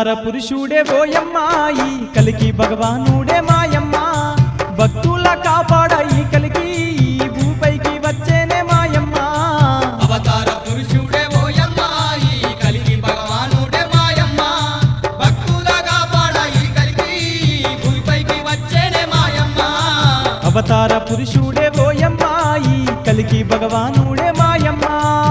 అవతార పురుషుడే ఓయమ్మా ఈ కలికి భగవానుడే మాయమ్మ భక్తుల కాపాడ ఈ కలికి ఈ భూపైకి వచ్చేనే మాయమ్మ అవతార పురుషుడే ఓయమ్మ ఈ కలికి భగవానుడే మాయమ్మ భక్తులగా పాడ ఈ కలికి భూమిపైకి వచ్చేనే మాయమ్మ అవతార పురుషుడే ఓయమ్మ ఈ కలికి భగవానుడే మాయమ్మ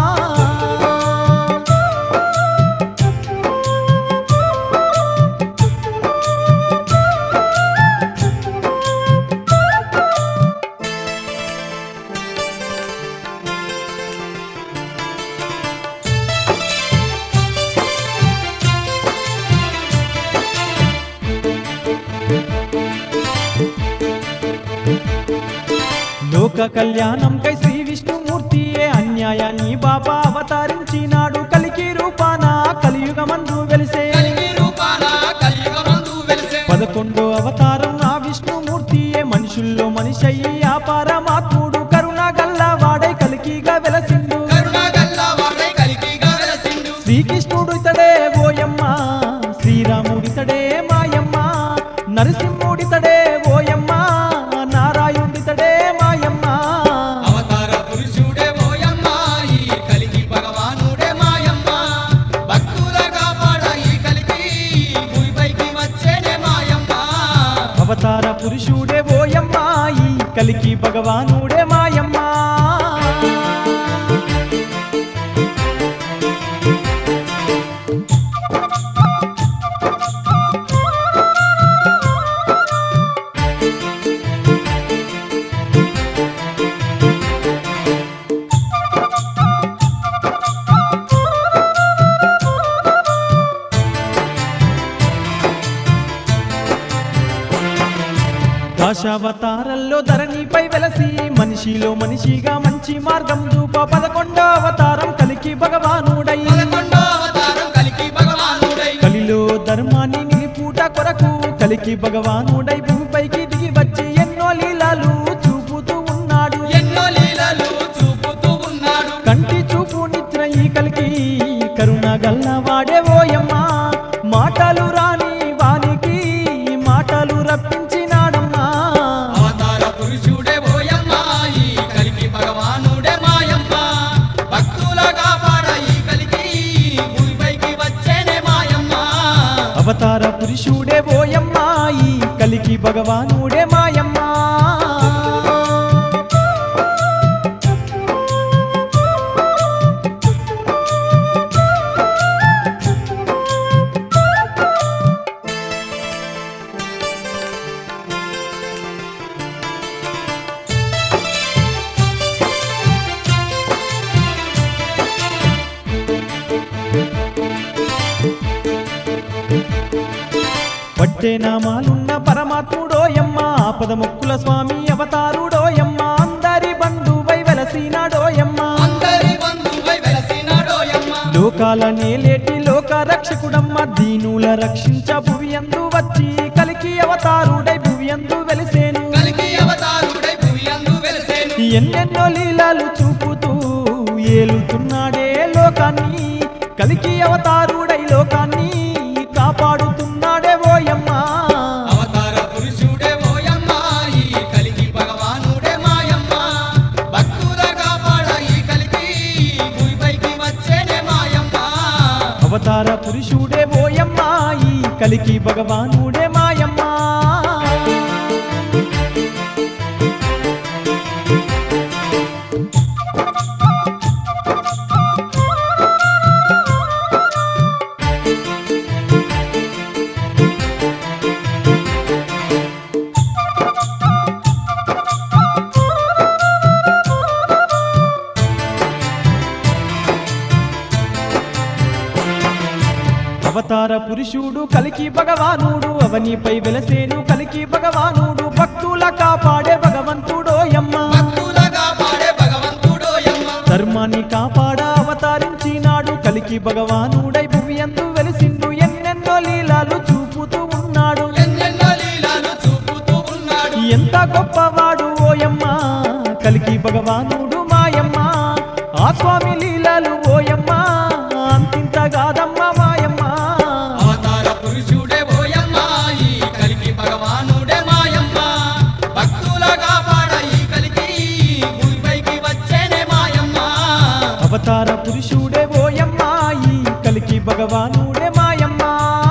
లోక కళ్యాణం కై శ్రీ విష్ణుమూర్తియే అన్యాయాన్ని బాబా అవతరించినాడు కలికి రూపాన కలియుగమందు వెలిసే కలికి రూపాన కలియుగమందు వెలిసే పదకొండో అవతారం ఆ విష్ణుమూర్తియే మనుషుల్లో మనిషయ్యి ఆ పరమాత్ముడు కరుణ గల్ల వాడై కలికిగా వెలసిండు కరుణగల్ల వాడై కలికిగా వెలసిండు శ్రీకృష్ణుడు ఇతడే ఓయమ్మ శ్రీరాముడితడే మాయమ్మ నరసింహుడితడే ఓయమ్మ నారాయణుడితడే మాయమ్మ అవతార పురుషుడే ఓయమ్మ ఈ కలికి భగవానుడే మాయమ్మ భక్తులగా పాడ ఈ కలికి భూమిపైకి వచ్చేనే మాయమ్మ అవతార పురుషుడే ఓయమ్మ ఈ కలికి భగవానుడే మాయమ్మ దశావతారంలో ధరణిపై వెలసి మనిషిలో మనిషిగా మంచి మార్గం చూప పదకొండో అవతారం కలికి భగవానుడై పదకొండో అవతారం కలికి భగవానుడై కలిలో ధర్మాన్ని నిలిపూట కొరకు కలికి భగవానుడై భూమిపైకి దిగి వచ్చి ఎన్నో లీలాలు చూపుతూ ఉన్నాడు ఎన్నో లీలలు చూపుతూ ఉన్నాడు కంటి చూపు నిద్ర ఈ కలికి కరుణ గల్ల వాడే ఓయమ్మ మాటలు రాని వానికి మాటలు రప్పించినాడమ్మా అవతార పురుషుడే ఓయమ్మ ఈ కలికి భగవానుడే మాయమ్మ భక్తులగా పాడ ఈ కలికి భూమిపైకి వచ్చేనే మాయమ్మ అవతార పురుషుడే ఓయమ్మ ఈ కలికి భగవానుడే మాయమ్మ పట్టే నామాలున్న పరమాత్ముడోయమ్మ ఆపద మొక్కుల స్వామి అవతారుడోయమ్మ అందరి బంధువై వెలసినాడోయమ్మ అందరి బంధువై వెలసినాడోయమ్మ లోకాల నేలేటి లోక రక్షకుడమ్మ దీనుల రక్షించ భువియందు వచ్చి కలికి అవతారుడై భువియందు వెలిసేను కలికి అవతారుడై భూమియందు వెలసేను ఎన్నెన్నో లీలాలు చూపుతూ ఏలుతున్నాడే లోకాన్ని కలికి అవతారుడై లోకాన్ని కాపాడుతున్నాడే ఓయమ్మ అవతార పురుషుడే ఓయమ్మ ఈ కలికి భగవానుడే మాయమ్మ భక్తులగా పాడ ఈ కలికి భూమిపైకి వచ్చేనే మాయమ్మ అవతార పురుషుడే ఓయమ్మ ఈ కలికి భగవానుడే మాయమ్మ అవతార పురుషుడు కలికి భగవానుడు అవనిపై వెలసేను కలికి భగవానుడు భక్తుల కాపాడే భగవంతుడోయమ్మ భక్తులగా పాడే భగవంతుడోయమ్మ ధర్మాన్ని కాపాడ అవతరించినాడు కలికి భగవానుడై భువియందు వెలిసిండు ఎన్నెన్నో లీలాలు చూపుతూ ఉన్నాడు ఎన్నెన్నో లీలలు చూపుతూ ఉన్నాడు ఎంత గొప్పవాడు ఓయమ్మ కలికి భగవానుడు మాయమ్మ ఆ స్వామి లీలలు ఓయమ్మ అంతింత కాదమ్మ మాయమ్మ అవతార భగవానుడే మాయమ్మ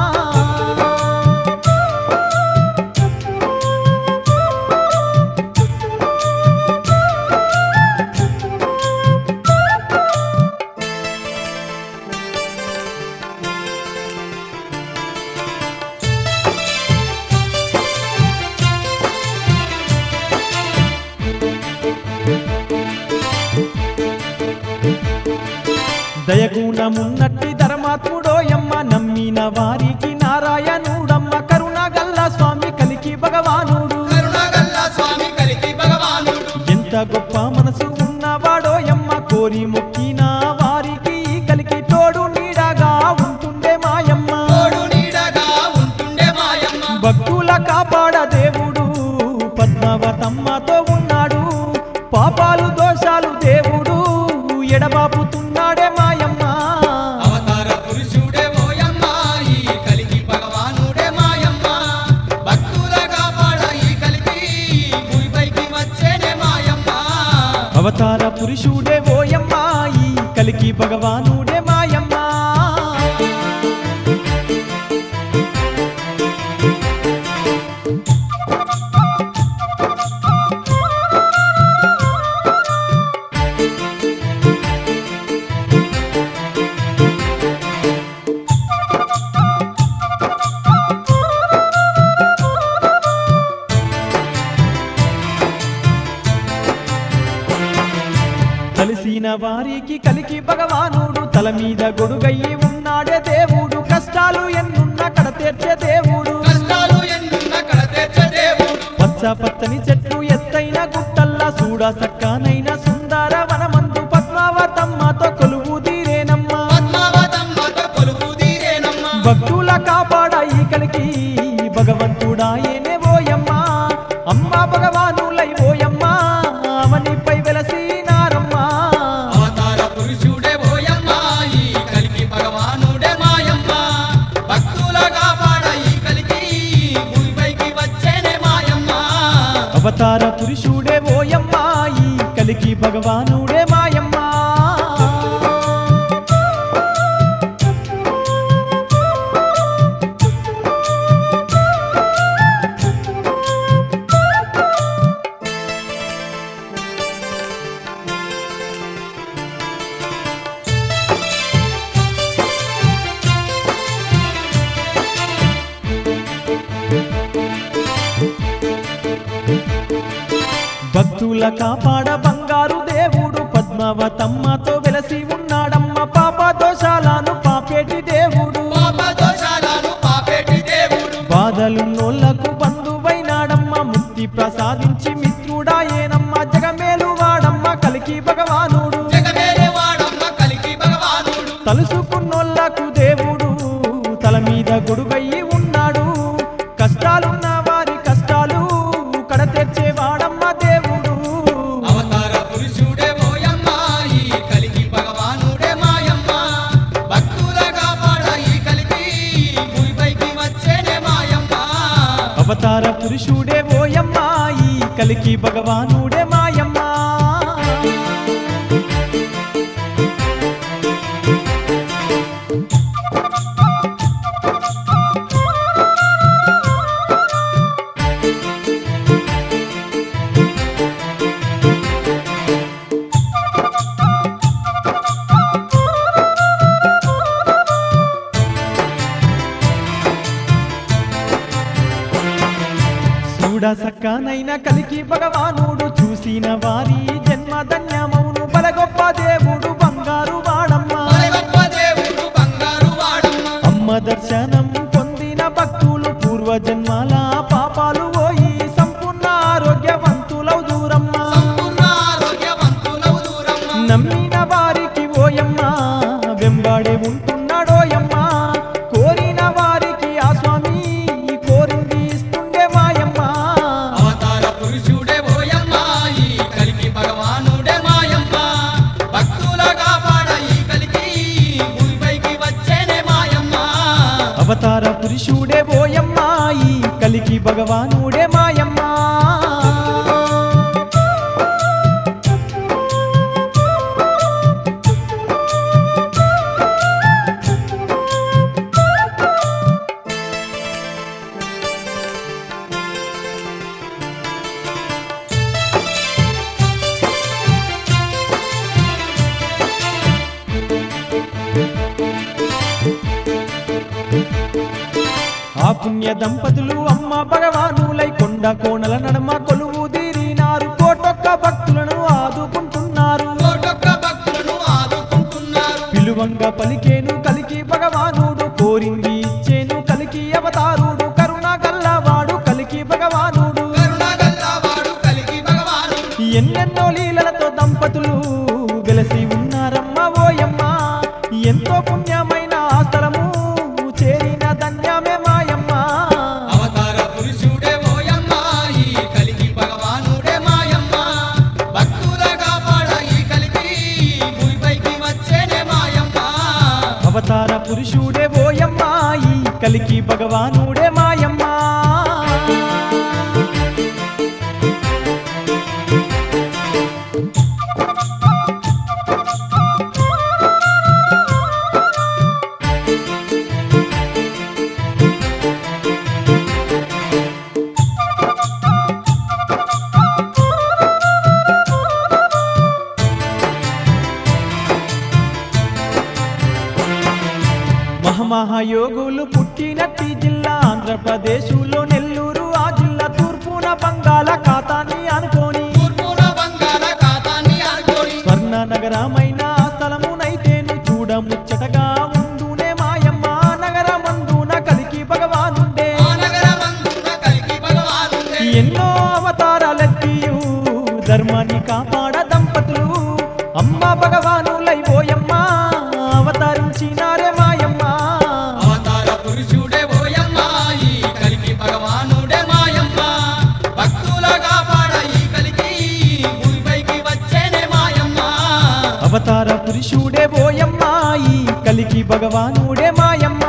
దయగుణమున్నట్టి ధర్మాత్ముడోయమ్మ నమ్మిన వారికి నారాయణుడమ్మ కరుణగల్ల స్వామి కలికి భగవానుడు కరుణగల్ల స్వామి కలికి భగవానుడు ఎంత గొప్ప మనసు ఉన్నవాడోయమ్మ కోరి మొక్కిన వారికి కలికి తోడు నీడగా ఉంటుండే మాయమ్మ తోడు నీడగా ఉంటుండే మాయమ్మ భక్తుల కాపాడ దేవుడు పద్మావతమ్మతో ఉన్నాడు పాపాలు దోషాలు దేవుడు ఎడబాపుతున్నాడే మాయమ్మ అవతార పురుషుడే ఓయమ్మ ఈ కలికి భగవానుడే మాయమ్మ భక్తుల కాపాడ ఈ కలికి భూమిపైకి వచ్చేనే మాయమ్మ అవతార పురుషుడే ఓయమ్మ ఈ కలికి భగవానుడే మాయమ్మ కలిసిన వారికి కలికి భగవానుడు తల మీద గొడుగయ్యి ఉన్నాడే దేవుడు కష్టాలు ఎన్నున్న కడ తీర్చే దేవుడు కష్టాలు ఎన్నున్న కడ తెచ్చే దేవుడు పచ్చ పచ్చని చెట్లు ఎత్తైన గుట్టల్లా చూడ సక్కనైన సుందర వనమందు పద్మావతమ్మతో కొలువు తీరేనమ్మా పద్మావతమ్మతో కొలువు తీరేనమ్మ భక్తుల కాపాడ ఈ కలికి భగవంతుడాయనే ఓయమ్మ అమ్మ భగవానులై ఓయమ్మ అవనిపై వెలసినారమ్మ అవతార పురుషుడే ఓయమ్మ ఈ కలికి భగవానుడే మాయమ్మ భక్తుల కాపాడ ఈ కలికి భూమిపైకి వచ్చేనే మాయమ్మ అవతార పురుషుడే ఓయమ్మ ఈ కలికి భగవానుడే మాయమ్మ భక్తుల కాపాడ బంగారు దేవుడు పద్మావతమ్మతో వెలసి ఉన్నాడమ్మ పాప దోషాలను పాపేటి దేవుడు పాప దోషాలను పాపేటి దేవుడు బాధలున్నోళ్లకు బంధువైనాడమ్మ ముక్తి ప్రసాదించి మిత్రుడాయేనమ్మ జగమేలు వాడమ్మ కలికి భగవానుడు జగమేరే వాడమ్మ కలికి భగవానుడు తలుసుకున్నోళ్లకు దేవుడు తల మీద గొడుగయ్యి ఉన్నాడు కష్టాలున్న వారి కష్టాలు కడ తెచ్చేవాడమ్మ దేవుడు అవతార పురుషుడే ఓయమ్మ ఈ కలికి భగవానుడే మాయమ్మ భక్తుల కాపాడ ఈ కలికి భూమిపైకి వచ్చేనే మాయమ్మ అవతార పురుషుడే ఓయమ్మ ఈ కలికి భగవానుడే మాయమ్మ చూడ సక్కనైన కలికి భగవానుడు చూసిన వారి జన్మ ధన్యమౌను బలగొప్ప దేవుడు బంగారు వాడమ్మ మరి గొప్ప దేవుడు బంగారు వాడమ్మ అమ్మ దర్శనం పొందిన భక్తులు పూర్వజన్మాల పాపాలు పోయి సంపూర్ణ ఆరోగ్యవంతులౌ దూరమ్మ సంపూర్ణ ఆరోగ్యవంతులవు దూరమ్మ నమ్మిన వారికి ఓయమ్మ వెంబడే ఉంటున్నాడోయమ్మ కోరిన వారికి ఆ స్వామి కోరింది ఇస్తుండే మాయమ్మ అవతార పురుషుడే ఓయమ్మ ఈ కలికి భగవానుడే మాయమ్మ భక్తుల కాపాడ ఈ కలికి భూమిపైకి వచ్చేనే మాయమ్మ అవతార పురుషుడే ఓయమ్మ ఈ కలికి భగవానుడే మాయమ్మ దంపతులు అమ్మ భగవానులై కొండ కోణల నడమ కొలువు తీరినారు కోటొక్క భక్తులను ఆదుకుంటున్నారు కోటొక్క భక్తులను ఆదుకుంటున్నారు పిలువంగా పలికేను కలికి భగవానుడు కోరింది ఇచ్చేను కలికి అవతారుడు కరుణ గల్లవాడు కలికి భగవానుడు కరుణగల్లవాడు కలిగి భగవాను ఎన్నెన్నో లీలలతో దంపతులు వెలసి ఉన్నారమ్మ ఓయమ్మ ఎంతో పుణ్యమైన ఆ స్థలము చేరిన ధన్యమే మాయమ్మ అవతార పురుషుడే ఓయమ్మ ఈ కలిగి భగవానుడే మాయమ్మ భక్తుల కాపాడ ఈ కలిగి భూమిపైకి వచ్చేనే మాయమ్మ అవతార పురుషుడే ఓయమ్మ ఈ కలికి భగవానుడే మాయమ్మ మహామహాయోగులు పుట్టినట్టి జిల్లా ఆంధ్రప్రదేశులో నెల్లూరు ఆ జిల్లా తూర్పున బంగాళ ఖాతాన్ని అనుకోని తూర్పున బంగాళ ఖాతాన్ని అనుకోని స్వర్ణ నగరమైన ఆ స్థలమునైతేను చూడ ముచ్చటగా ఉండునే మాయమ్మ నగరమందున కలికి భగవానుండే ఆ నగరమందున కలిగి భగవానుడే ఎన్నో అవతారాలెత్తియు ధర్మాన్ని కాపాడ దంపతులు అమ్మ భగవానులై ఓయమ్మ అవతరించినారే మాయమ్మ అవతార పురుషుడే ఓయమ్మ ఈ కలిగి భగవానుడే మాయమ్మ భక్తుల కాపాడ ఈ కలిగి భూమిపైకి వచ్చేనే మాయమ్మ అవతార పురుషుడే ఓయమ్మ ఈ కలికి భగవానుడే మాయమ్మ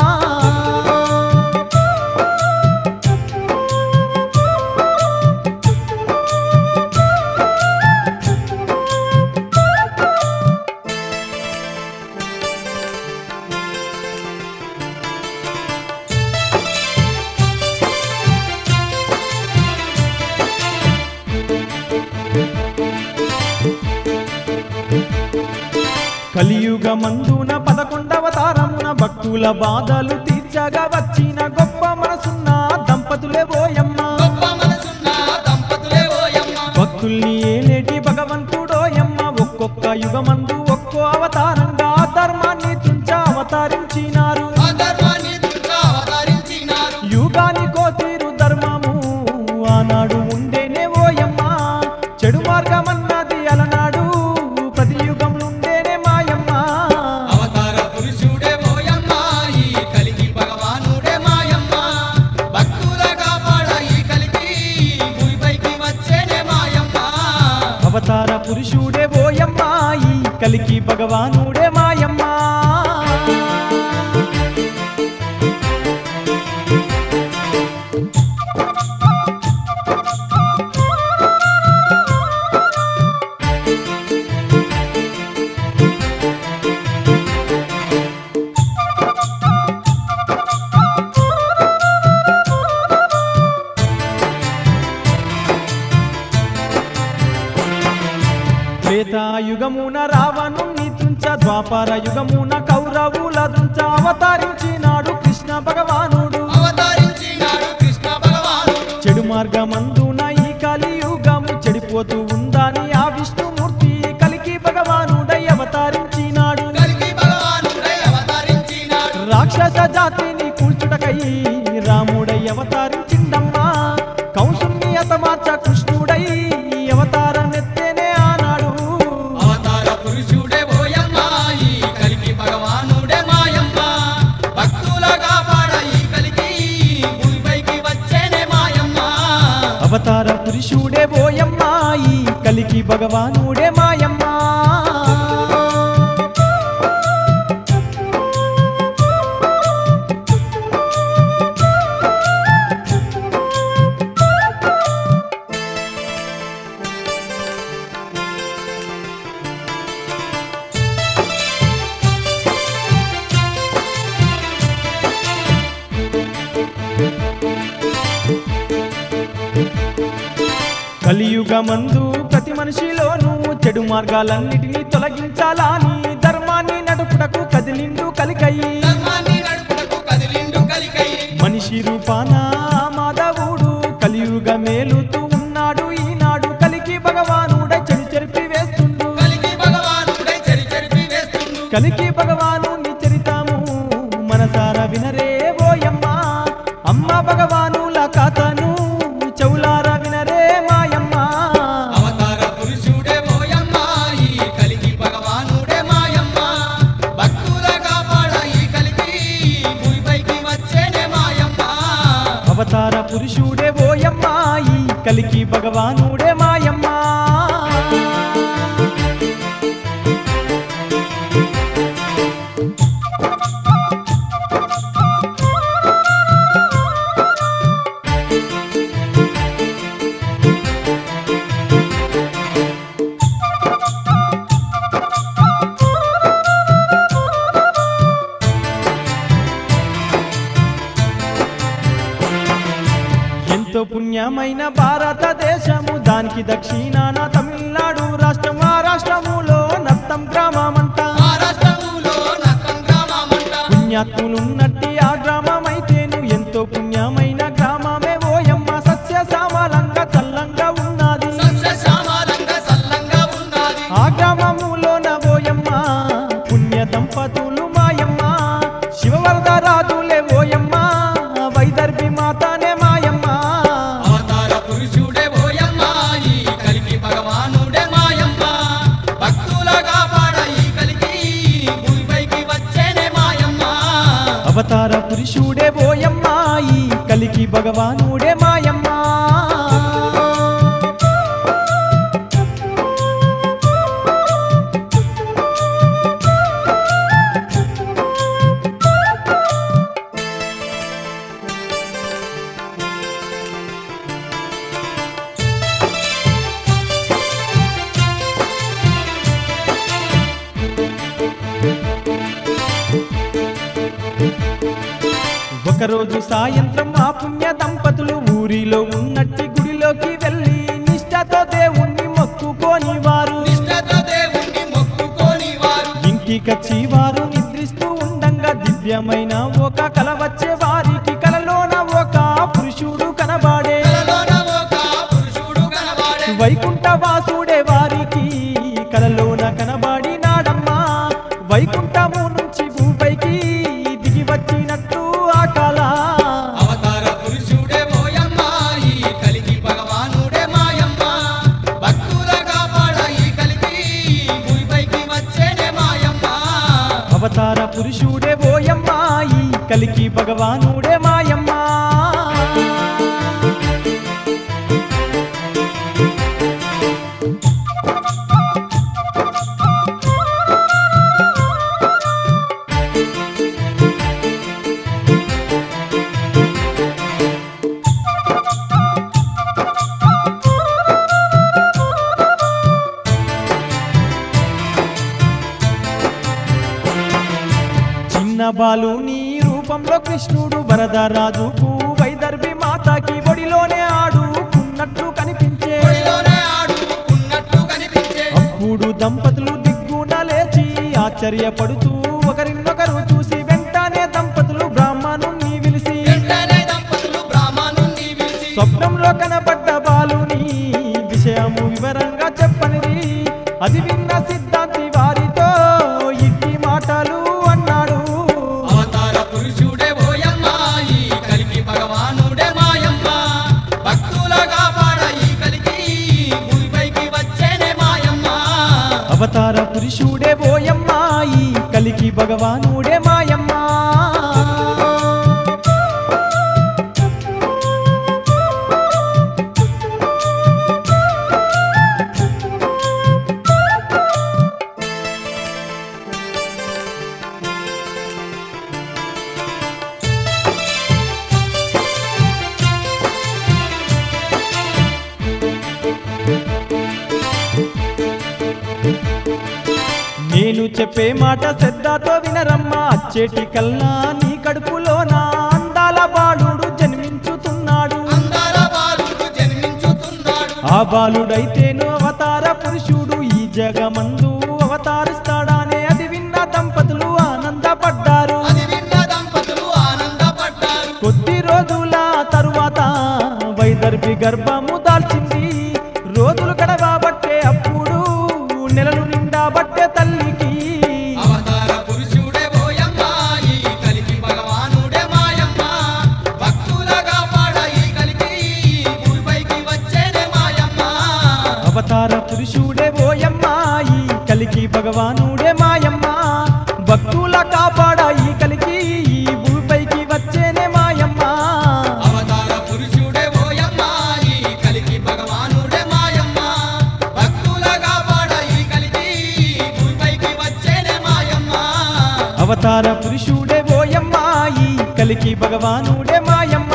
కలియుగ మందున పదకొండవ తారమున భక్తుల బాధలు తీర్చగా వచ్చిన గొప్ప మనసున్న దంపతులే ఓయమ్మ గొప్ప మనసున్న దంపతులే ఓయమ్మ భక్తుల్ని ఏలేటి భగవంతుడోయమ్మ ఒక్కొక్క యుగమందు ఒక్కో అవతారంగా ధర్మాన్ని తుంచ అవతరించినారు ఆ ధర్మాన్ని దుర్గా అవతరించినారు యుగానికో తీరు ధర్మము ఆనాడు ఉండేనే ఓయమ్మ చెడు మార్గమన్నది అలనాడు ప్రతి యుగంలో ఉండేనే మాయమ్మ అవతార పురుషుడే ఓయమ్మ ఈ కలిగి భగవానుడే మాయమ్మ భక్తుల కాపాడ ఈ కలిగి భూమిపైకి వచ్చేనే మాయమ్మ అవతార పురుషుడే ఓయమ్మ ఈ కలికి భగవానుడే మాయమ్మ త్రేతాయుగమున రావణుని తుంచ ద్వాపర యుగమున కౌరవుల తుంచ అవతరించినాడు కృష్ణ భగవానుడు అవతరించినాడు కృష్ణ భగవానుడు చెడు మార్గమందున ఈ కలియుగము చెడిపోతూ ఉందని ఆ విష్ణుమూర్తి కలికి భగవానుడై అవతరించినాడు కలిగి భగవానుడై అవతరించినాడు రాక్షస జాతిని కూల్చుటకై రాముడై అవతరించిండమ్మా కౌసుని అతమార్చ కృష్ణుడై అవతారం ఎత్తేనే ఆనాడు అవతార పురుషుడే ఓయమ్మ ఈ కలిగి భగవానుడే మాయమ్మ భక్తుల కాపాడ ఈ కలిగి భూమిపైకి వచ్చేనే మాయమ్మ అవతార పురుషుడే బోయమ్మ ఈ కలికి భగవానుడే మాయమ్మ కలియుగమందు ప్రతి మనిషిలోనూ చెడు మార్గాలన్నిటినీ తొలగించాలని ధర్మాన్ని నడుపుటకు కదిలిండు కలికయి ధర్మాన్ని నడుపుటకు కదిలిండు కలికై మనిషి మనిషి రూపాన మాధవుడు కలియుగ మేలుతూ ఉన్నాడు ఈనాడు కలికి భగవానుడై చెడు చెరిపి వేస్తుండు కలికి భగవానుడై చెరి చెరిపి వేస్తుండు కలికి భగవాను చరితాము మనసార వినరే ఓయమ్మ అమ్మ భగవానుల కథను చెవులార వినరే మాయమ్మ అవతార పురుషుడే ఓయమ్మ ఈ కలికి భగవానుడే మాయమ్మ భక్తుల కాపాడ ఈ కలికి భూమిపైకి వచ్చేనే మాయమ్మ అవతార పురుషుడే ఓయమ్మ ఈ కలికి భగవానుడే మాయమ్మ ఎంతో పుణ్యమైన భారతదేశము దానికి దక్షిణాన తమిళనాడు రాష్ట్రం ఆ రాష్ట్రములో నత్తం గ్రామమంట మహారాష్ట్రములో నక్కం గ్రామమంట పుణ్యాత్ములున్నట్టి ఆ గ్రామమైతేను ఎంతో పుణ్యమైన గ్రామమే ఓయమ్మ సస్య సామలంగా చల్లంగా ఉన్నది సస్యశ్యామలంగా సల్లంగా ఉన్నది ఆ గ్రామములోన ఓయమ్మ పుణ్య దంపతులు మాయమ్మ శివవరదరాజులే ఓయమ్మ వైదర్భి మాతానే మాయమ్మ అవతార పురుషుడే ఓయమ్మ ఈ కలికి భగవానుడే మాయమ్మ భక్తుల కాపాడ ఈ కలికి భూమిపైకి వచ్చేనే మాయమ్మ అవతార పురుషుడే ఓయమ్మ ఈ కలికి భగవానుడే మాయమ్మ ఒకరోజు సాయంత్రం ఆ పుణ్య దంపతులు ఊరిలో ఉన్నట్టి గుడిలోకి వెళ్ళి నిష్ఠతో దేవుణ్ణి మొక్కుకొని వారు నిష్ఠతో దేవుణ్ణి మొక్కుకొని వారు ఇంటికచ్చి వారు నిద్రిస్తూ ఉండంగా దివ్యమైన ఒక కల వచ్చే వారికి కలలోన ఒక పురుషుడు కనబాడే కలలోన ఒక పురుషుడు కనబాడే వైకుంఠ వాసుడే వారికి కలలోన కనబడినాడమ్మా వైకుంఠము నుంచి భూపైకి దిగి వచ్చినట్టు ఆ కళ అవతార పురుషుడే ఓయమ్మ ఈ కలికి భగవానుడే మాయమ్మ భక్తుల కాపాడ ఈ కలికి భూమిపైకి వచ్చేనే మాయమ్మ అవతార పురుషుడే ఓయమ్మ ఈ కలికి భగవానుడే మాయమ్మ చిన్న బాలుని రూపంలో కృష్ణుడు వరదరాజుకు వైదర్భి మాతకి ఒడిలోనే ఆడుకున్నట్లు కనిపించే ఒడిలోనే ఆడుకున్నట్టు కనిపించే అప్పుడు దంపతులు దిగ్గున లేచి ఆశ్చర్యపడుతూ ఒకరినొకరు చూసి వెంటనే దంపతులు బ్రాహ్మణుణ్ణి పిలిచి వెంటనే దంపతులు బ్రాహ్మణుణ్ణి పిలిచి స్వప్నంలో కనబడ్డ బాలుని విషయము వివరంగా చెప్పనిది అది విన్న సిద్ధాంతి వారితో ఇట్టి మాటలు అన్నాడు అవతార పురుషుడే ఓయమ్మ ఈ కలికి భగవానుడే మాయమ్మ భక్తుల కాపాడ ఈ కలికి భూమిపైకి వచ్చేనే మాయమ్మ అవతార పురుషుడే ఓయమ్మ ఈ కలికి భగవానుడే మాయమ్మ నేను చెప్పే మాట శ్రద్ధతో వినరమ్మా అచ్చేటి కల్లా నీ కడుపులోన అందాల బాలుడు జన్మించుతున్నాడు అందాల బాలుడు జన్మించుతున్నాడు ఆ బాలుడైతేను అవతార పురుషుడు ఈ జగమందు అవతారిస్తాడనే అది విన్న దంపతులు ఆనందపడ్డారు అది విన్న దంపతులు ఆనందపడ్డారు కొద్ది రోజుల గర్భి గర్భము దాల్చింది రోజులు గడవబట్టే అప్పుడు నెలలు నిండా బట్టే తల్లికి అవతార పురుషుడే ఓయమ్మ ఈ కలికి భగవానుడే మాయమ్మ భక్తులగా పాడ ఈ కలికి భూమిపైకి వచ్చేనే మాయమ్మ అవతార పురుషుడే ఓయమ్మ ఈ కలికి భగవానుడే మాయమ్మ భక్తుల కాపాడ ఈ కలికి ఈ భూమిపైకి వచ్చేనే మాయమ్మ అవతార పురుషుడే ఓయమ్మ ఈ కలికి భగవానుడే మాయమ్మ భక్తులగా పాడ ఈ కలికి భూమిపైకి వచ్చేనే మాయమ్మ అవతార పురుషుడే ఓయమ్మ ఈ కలికి భగవానుడే మాయమ్మ